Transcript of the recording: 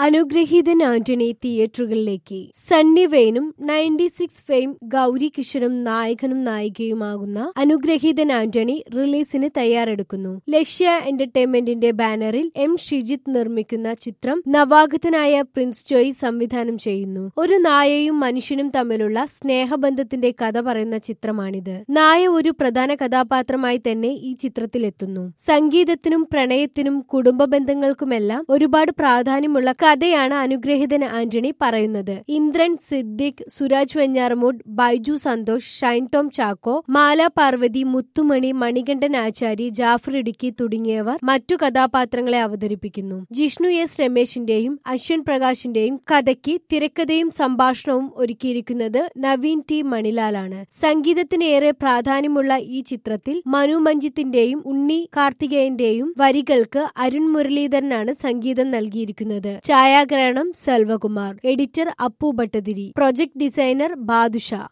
അനുഗ്രഹീതൻ ആന്റണി തിയേറ്ററുകളിലേക്ക് സണ്ണി വെയിനും ninety six fame Gouri കിഷനും നായകനും നായികയുമാകുന്ന അനുഗ്രഹീതൻ ആന്റണി റിലീസിന് തയ്യാറെടുക്കുന്നു ലക്ഷ്യ എന്റർടൈൻമെന്റിന്റെ ബാനറിൽ എം ഷിജിത്ത് നിർമ്മിക്കുന്ന ചിത്രം നവാഗതനായ പ്രിൻസ് ജോയ് സംവിധാനം ചെയ്യുന്നു ഒരു നായയും മനുഷ്യനും തമ്മിലുള്ള സ്നേഹബന്ധത്തിന്റെ കഥ പറയുന്ന ചിത്രമാണിത് നായ ഒരു പ്രധാന കഥാപാത്രമായി തന്നെ ഈ ചിത്രത്തിലെത്തുന്നു സംഗീതത്തിനും പ്രണയത്തിനും കുടുംബ ബന്ധങ്ങൾക്കുമെല്ലാം ഒരുപാട് പ്രാധാന്യമുള്ള കഥയാണ് അനുഗ്രഹിതൻ ആന്റണി പറയുന്നത് ഇന്ദ്രൻ സിദ്ദിഖ് സുരാജ് വെഞ്ഞാറമൂട് ബൈജു സന്തോഷ് ഷൈൻ ടോം ചാക്കോ മാല പാർവതി മുത്തുമണി മണികണ്ഠൻ ആചാരി ജാഫർ ഇടുക്കി തുടങ്ങിയവർ മറ്റു കഥാപാത്രങ്ങളെ അവതരിപ്പിക്കുന്നു ജിഷ്ണു എസ് രമേശിന്റെയും അശ്വൻ പ്രകാശിന്റെയും കഥയ്ക്ക് തിരക്കഥയും സംഭാഷണവും ഒരുക്കിയിരിക്കുന്നത് നവീൻ ടി മണിലാലാണ് സംഗീതത്തിന് ഏറെ പ്രാധാന്യമുള്ള ഈ ചിത്രത്തിൽ മനു മഞ്ജിത്തിന്റെയും ഉണ്ണി കാർത്തികേയന്റെയും വരികൾക്ക് അരുൺ മുരളീധരനാണ് സംഗീതം നൽകിയിരിക്കുന്നത് ഛായാഗ്രഹണം Selvakumar editor Appu Bhattathiri project designer Badusha